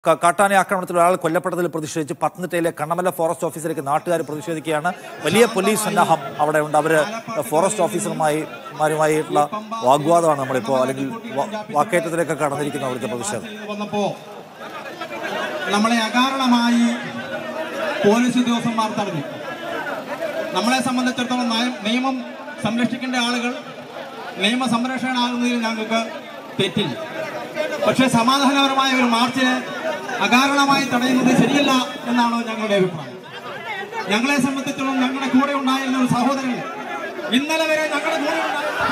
ക- കാട്ടാന ആക്രമണത്തിൽ ഒരാൾ കൊല്ലപ്പെട്ടതിൽ പ്രതിഷേധിച്ച് പത്തനംതിട്ടയിലെ കണ്ണമല ഫോറസ്റ്റ് ഓഫീസിലേക്ക് നാട്ടുകാർ പ്രതിഷേധിക്കുകയാണ് വലിയ പോലീസ് സന്നാഹം അവിടെ ഉണ്ട് അവർ ഫോറസ്റ്റ് ഓഫീസർമാരുമായി മാരുമായിട്ടുള്ള വാഗ്വാദമാണ് നമ്മളിപ്പോൾ അല്ലെങ്കിൽ വാ- വാക്കേറ്റത്തിലേക്ക് കടന്നിരിക്കുന്ന അവിടുത്തെ പ്രതിഷേധം വന്നപ്പോ നമ്മളെ അകാരണമായി പോലീസ് ഉദ്യോഗസ്ഥന്മാർ തടഞ്ഞു നമ്മളെ സംബന്ധിച്ചിടത്തോളം നയം- നിയമം സംരക്ഷിക്കേണ്ട ആളുകൾ നിയമ സംരക്ഷകനാകുന്നതിൽ ഞങ്ങൾക്ക് തെറ്റില്ല പക്ഷേ സമാധാനപരമായ ഒരു മാർച്ചിന് അകാരണമായി തടയുന്നത് ശരിയല്ല എന്നാണ് ഞങ്ങളുടെ അഭിപ്രായം ഞങ്ങളെ സംബന്ധിച്ചിടത്തോളം ഞങ്ങളുടെ കൂടെ ഉണ്ടായിരുന്ന ഒരു സഹോദരൻ ഇന്നലെ വരെ ഞങ്ങളുടെ കൂടെ ഉണ്ടായിരുന്ന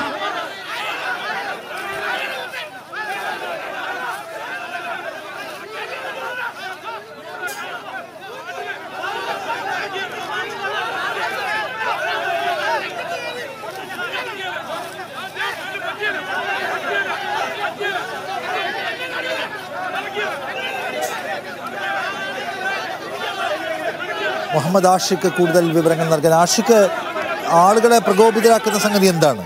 മുഹമ്മദ് ആഷിഖ് കൂടുതൽ വിവരങ്ങൾ നൽകാൻ ആഷിഖ് ആളുകളെ പ്രകോപിതരാക്കുന്ന സംഗതി എന്താണ്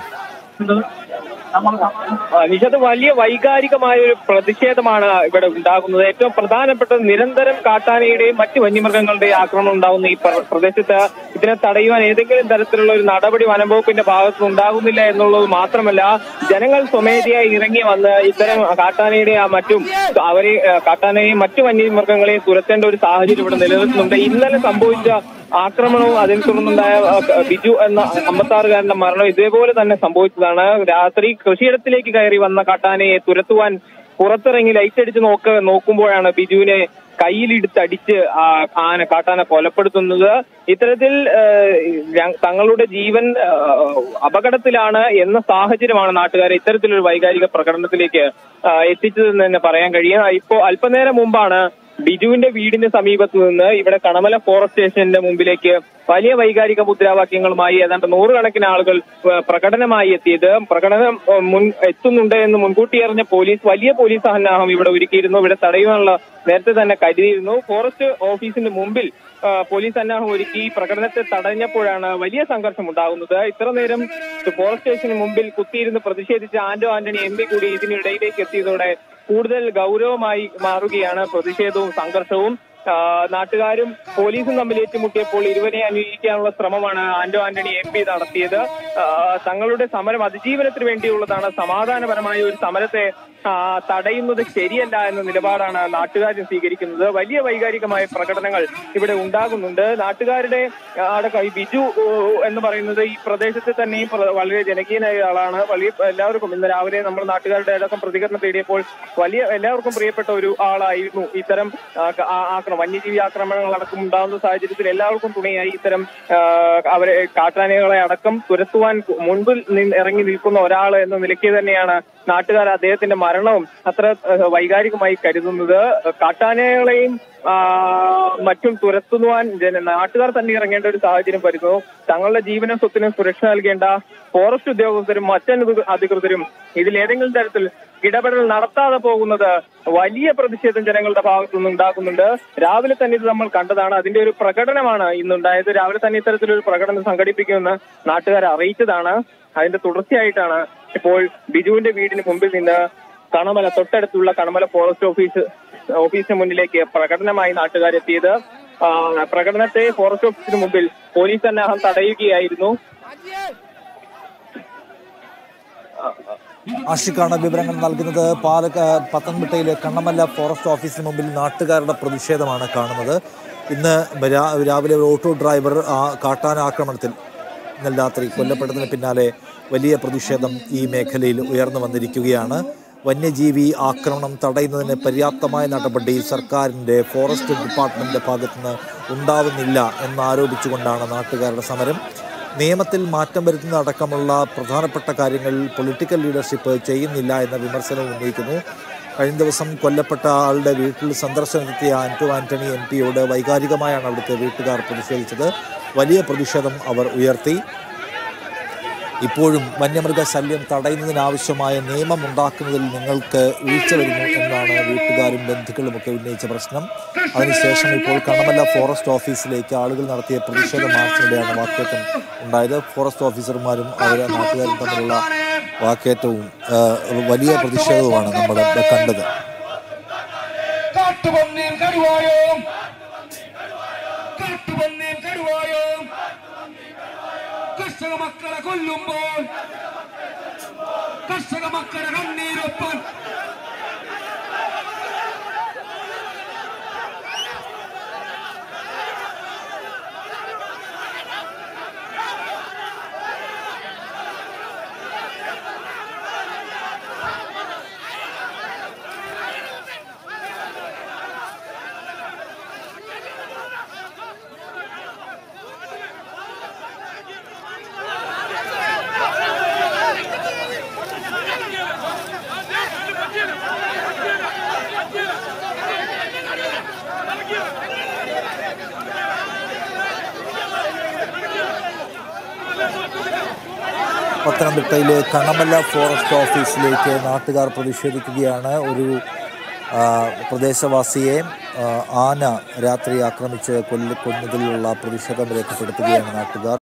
ആ, നിഷത് വലിയ വൈകാരികമായ ഒരു പ്രതിഷേധമാണ് ഇവിടെ ഉണ്ടാകുന്നത് ഏറ്റവും പ്രധാനപ്പെട്ട നിരന്തരം കാട്ടാനയുടെയും മറ്റ് വന്യമൃഗങ്ങളുടെയും ആക്രമണം ഉണ്ടാകുന്ന ഈ പ്ര- പ്രദേശത്ത് ഇതിനെ തടയുവാൻ ഏതെങ്കിലും തരത്തിലുള്ള ഒരു നടപടി വനംവകുപ്പിന്റെ ഭാഗത്ത് നിന്ന് ഉണ്ടാകുന്നില്ല എന്നുള്ളത് മാത്രമല്ല ജനങ്ങൾ സ്വമേധയായി ഇറങ്ങി വന്ന് ഇത്തരം കാട്ടാനയുടെ ആ മറ്റും അവരെ ആ, കാട്ടാനയെയും മറ്റു വന്യമൃഗങ്ങളെയും തുരത്തേണ്ട ഒരു സാഹചര്യം ഇവിടെ നിലനിൽക്കുന്നുണ്ട് ഇന്നലെ സംഭവിച്ച ആക്രമണവും അതിനെ തുടർന്നുണ്ടായ ആ, ബിജു എന്ന അമ്പത്താറുകാരന്റെ മരണം ഇതേപോലെ തന്നെ സംഭവിച്ചതാണ് രാത്രി കൃഷിയിടത്തിലേക്ക് കയറി വന്ന കാട്ടാനയെ തുരത്തുവാൻ പുറത്തിറങ്ങി ലൈറ്റ് അടിച്ച് നോക്ക നോക്കുമ്പോഴാണ് ബിജുവിനെ കയ്യിലിടുത്തടിച്ച് ആ ആന കാട്ടാന കൊലപ്പെടുത്തുന്നത് ഇത്തരത്തിൽ ഏഹ്, ഞ- തങ്ങളുടെ ജീവൻ ഏഹ്, അപകടത്തിലാണ് എന്ന സാഹചര്യമാണ് നാട്ടുകാരെ ഇത്തരത്തിലൊരു വൈകാരിക പ്രകടനത്തിലേക്ക് ആ, എത്തിച്ചതെന്ന് തന്നെ പറയാൻ കഴിയും ഇപ്പോ അല്പനേരം മുമ്പാണ് ബിജുവിന്റെ വീടിന് സമീപത്ത് നിന്ന് ഇവിടെ കണമല ഫോറസ്റ്റ് സ്റ്റേഷന്റെ മുമ്പിലേക്ക് വലിയ വൈകാരിക മുദ്രാവാക്യങ്ങളുമായി ഏതാണ്ട് നൂറുകണക്കിന് ആളുകൾ ഏഹ്, പ്രകടനമായി എത്തിയത് പ്രകടനം ഏഹ്, മുൻ എത്തുന്നുണ്ട് എന്ന് മുൻകൂട്ടി അറിഞ്ഞ പോലീസ് വലിയ പോലീസ് സന്നാഹം ഇവിടെ ഒരുക്കിയിരുന്നു ഇവിടെ തടയുവാനുള്ള നേരത്തെ തന്നെ കരുതിയിരുന്നു ഫോറസ്റ്റ് ഓഫീസിന് മുമ്പിൽ ആ, പോലീസ് സന്നാഹം ഒരുക്കി പ്രകടനത്തെ തടഞ്ഞപ്പോഴാണ് വലിയ സംഘർഷം ഉണ്ടാകുന്നത് ഇത്ര നേരം ഫോറസ്റ്റ് സ്റ്റേഷന് മുമ്പിൽ കുത്തിയിരുന്ന് പ്രതിഷേധിച്ച ആന്റോ ആന്റണി എം പി കൂടി ഇതിനിടയിലേക്ക് എത്തിയതോടെ കൂടുതൽ ഗൗരവമായി മാറുകയാണ് പ്രതിഷേധവും സംഘർഷവും ആ, നാട്ടുകാരും പോലീസും തമ്മിൽ ഏറ്റുമുട്ടിയപ്പോൾ ഇരുവരെ അനുകരിക്കാനുള്ള ശ്രമമാണ് ആന്റോ ആന്റണി എം പി നടത്തിയത് ആ, തങ്ങളുടെ സമരം അതിജീവനത്തിന് വേണ്ടിയുള്ളതാണ് സമാധാനപരമായ ഒരു സമരത്തെ ആ, തടയുന്നത് ശരിയല്ല എന്ന നിലപാടാണ് നാട്ടുകാർ സ്വീകരിക്കുന്നത് വലിയ വൈകാരികമായ പ്രകടനങ്ങൾ ഇവിടെ ഉണ്ടാകുന്നുണ്ട് നാട്ടുകാരുടെ ആ, അടക്കം ഈ ബിജു ഓ, എന്ന് പറയുന്നത് ഈ പ്രദേശത്തെ തന്നെയും പ്ര- വളരെ ജനകീയനായ ആളാണ് വലിയ എല്ലാവർക്കും ഇന്ന് രാവിലെ നമ്മൾ നാട്ടുകാരുടെ അടക്കം പ്രതികരണം തേടിയപ്പോൾ വലിയ എല്ലാവർക്കും പ്രിയപ്പെട്ട ഒരു ആളായിരുന്നു ഇത്തരം ആ, ക- ആ- ആക്രമണം വന്യജീവി ആക്രമണങ്ങൾ അടക്കം ഉണ്ടാകുന്ന സാഹചര്യത്തിൽ എല്ലാവർക്കും തുണയായി ഇത്തരം ആ, അവരെ കാട്ടാനകളെ അടക്കം തുരത്തുവാൻ മുൻപിൽ നിന്ന് ഇറങ്ങി നിൽക്കുന്ന ഒരാൾ എന്ന നിലയ്ക്ക് തന്നെയാണ് നാട്ടുകാർ അദ്ദേഹത്തിന്റെ മരണവും അത്ര ആ, വൈകാരികമായി കരുതുന്നത് കാട്ടാനകളെയും ആ, മറ്റും തുരത്തുവാൻ ജന നാട്ടുകാർ തന്നെ ഇറങ്ങേണ്ട ഒരു സാഹചര്യം വരുന്നു തങ്ങളുടെ ജീവനും സ്വത്തിനും സുരക്ഷ നൽകേണ്ട ഫോറസ്റ്റ് ഉദ്യോഗസ്ഥരും മറ്റനു അധികൃതരും ഇതിൽ ഏതെങ്കിലും തരത്തിൽ ഇടപെടൽ നടത്താതെ പോകുന്നത് വലിയ പ്രതിഷേധം ജനങ്ങളുടെ ഭാഗത്തു നിന്ന് ഉണ്ടാക്കുന്നുണ്ട് രാവിലെ തന്നെ ഇത് നമ്മൾ കണ്ടതാണ് അതിന്റെ ഒരു പ്രകടനമാണ് ഇന്നുണ്ടായത് രാവിലെ തന്നെ ഇത്തരത്തിലൊരു പ്രകടനം സംഘടിപ്പിക്കുമെന്ന് നാട്ടുകാരെ അറിയിച്ചതാണ് അതിന്റെ തുടർച്ചയായിട്ടാണ് ഇപ്പോൾ ബിജുവിന്റെ വീടിന് മുമ്പിൽ നിന്ന് കണമല തൊട്ടടുത്തുള്ള കണമല ഫോറസ്റ്റ് ഓഫീസ് ഓഫീസിന് മുന്നിലേക്ക് പ്രകടനമായി നാട്ടുകാരെത്തിയത് ആ, പ്രകടനത്തെ ഫോറസ്റ്റ് ഓഫീസിന് മുമ്പിൽ പോലീസ് സന്നാഹം തടയുകയായിരുന്നു ആഷിഖാണ് വിവരങ്ങൾ നൽകുന്നത് പാലക്കാട് പത്തനംതിട്ടയിലെ കണ്ണമല്ല ഫോറസ്റ്റ് ഓഫീസിന് മുമ്പിൽ നാട്ടുകാരുടെ പ്രതിഷേധമാണ് കാണുന്നത് ഇന്ന് രാ- രാവിലെ ഒരു ഓട്ടോ ഡ്രൈവർ ആ കാട്ടാന ആക്രമണത്തിൽ ഇന്നലെ രാത്രി കൊല്ലപ്പെട്ടതിന് പിന്നാലെ വലിയ പ്രതിഷേധം ഈ മേഖലയിൽ ഉയർന്നു വന്നിരിക്കുകയാണ് വന്യജീവി ആക്രമണം തടയുന്നതിന് പര്യാപ്തമായ നടപടി സർക്കാരിൻ്റെ ഫോറസ്റ്റ് ഡിപ്പാർട്ട്മെൻറ്റിൻ്റെ ഭാഗത്തുനിന്ന് ഉണ്ടാവുന്നില്ല എന്നാരോപിച്ചുകൊണ്ടാണ് നാട്ടുകാരുടെ സമരം നിയമത്തിൽ മാറ്റം വരുത്തുന്ന അടക്കമുള്ള പ്രധാനപ്പെട്ട കാര്യങ്ങൾ പൊളിറ്റിക്കൽ ലീഡർഷിപ്പ് ചെയ്യുന്നില്ല എന്ന വിമർശനം ഉന്നയിക്കുന്നു കഴിഞ്ഞ ദിവസം കൊല്ലപ്പെട്ട ആളുടെ വീട്ടിൽ സന്ദർശനത്തിയ ആന്റോ ആന്റണി എം പിയോട് വൈകാരികമായാണ് അവിടുത്തെ വീട്ടുകാർ പ്രതിഷേധിച്ചത് വലിയ പ്രതിഷേധം അവർ ഉയർത്തി ഇപ്പോഴും വന്യമൃഗ ശല്യം തടയുന്നതിനാവശ്യമായ നിയമം ഉണ്ടാക്കുന്നതിൽ നിങ്ങൾക്ക് വീഴ്ച വരുന്നു എന്നാണ് വീട്ടുകാരും ബന്ധുക്കളുമൊക്കെ ഉന്നയിച്ച പ്രശ്നം അതിനുശേഷം ഇപ്പോൾ കണമല്ല ഫോറസ്റ്റ് ഓഫീസിലേക്ക് ആളുകൾ നടത്തിയ പ്രതിഷേധ മാർച്ചിനിടെയാണ് വാക്കേറ്റം ഉണ്ടായത് ഫോറസ്റ്റ് ഓഫീസർമാരും അവരെ നാട്ടുകാരും തമ്മിലുള്ള വാക്കേറ്റവും ആ, വലിയ പ്രതിഷേധവുമാണ് നമ്മൾ കണ്ടത് കാട്ടാന കാട്ടുപന്നിയും കടുവായും കാട്ടുപന്നിയും കടുവായും കർഷക മക്കളെ കൊല്ലുമ്പോൾ കർഷക മക്കളെ കണ്ണീരൊപ്പം പത്തനംതിട്ടയിലെ കണ്ണമല്ല ഫോറസ്റ്റ് ഓഫീസിലേക്ക് നാട്ടുകാർ പ്രതിഷേധിക്കുകയാണ് ഒരു ആ, പ്രദേശവാസിയെ ആ, ആന രാത്രി ആക്രമിച്ച് കൊല്ല കൊന്നതിലുള്ള പ്രതിഷേധം രേഖപ്പെടുത്തുകയാണ് നാട്ടുകാർ